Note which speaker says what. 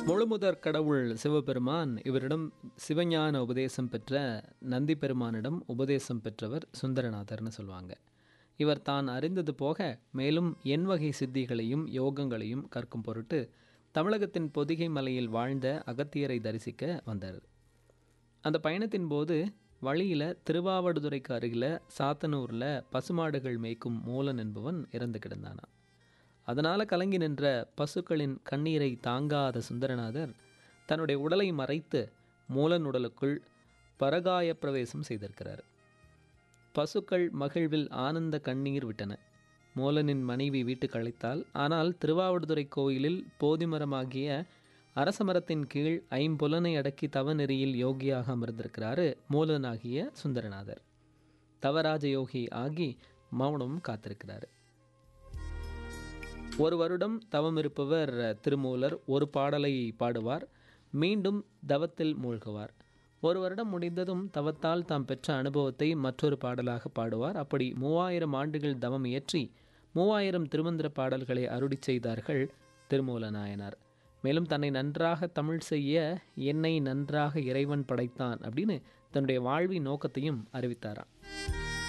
Speaker 1: முழுமுதற் கடவுள் சிவபெருமான் இவரிடம் சிவஞான உபதேசம் பெற்ற நந்தி பெருமானிடம் உபதேசம் பெற்றவர் சுந்தரநாதர்னு சொல்லுவாங்க இவர் தான் அறிந்தது போக மேலும் எண் வகை சித்திகளையும் யோகங்களையும் கற்கும் பொருட்டு தமிழகத்தின் பொதிகை மலையில் வாழ்ந்த அகத்தியரை தரிசிக்க வந்தார் அந்த பயணத்தின் போது வழியில் திருவாவடுதுறைக்கு அருகில் சாத்தனூரில் பசுமாடுகள் மேய்க்கும் மூலன் என்பவன் இறந்து கிடந்தானாம் அதனால் கலங்கி நின்ற பசுக்களின் கண்ணீரை தாங்காத சுந்தரநாதர் தன்னுடைய உடலை மறைத்து மூலன் உடலுக்குள் பரகாய பிரவேசம் செய்திருக்கிறார் பசுக்கள் மகிழ்வில் ஆனந்த கண்ணீர் விட்டன மூலனின் மனைவி வீட்டுக்கு அழைத்தால் ஆனால் திருவாவடுதுறை கோயிலில் போதிமரமாகிய அரசமரத்தின் கீழ் ஐம்புலனை அடக்கி தவநெறியில் யோகியாக அமர்ந்திருக்கிறாரு மூலனாகிய சுந்தரநாதர் தவராஜ யோகி ஆகி மௌனம் காத்திருக்கிறாரு ஒரு வருடம் தவம் இருப்பவர் திருமூலர் ஒரு பாடலை பாடுவார் மீண்டும் தவத்தில் மூழ்குவார் ஒரு வருடம் முடிந்ததும் தவத்தால் தாம் பெற்ற அனுபவத்தை மற்றொரு பாடலாக பாடுவார் அப்படி மூவாயிரம் ஆண்டுகள் தவம் இயற்றி மூவாயிரம் திருமந்திர பாடல்களை அருளி செய்தார்கள் திருமூல நாயனார் மேலும் தன்னை நன்றாக தமிழ் செய்ய என்னை நன்றாக இறைவன் படைத்தான் அப்படின்னு தன்னுடைய வாழ்வின் நோக்கத்தையும் அறிவித்தாராம்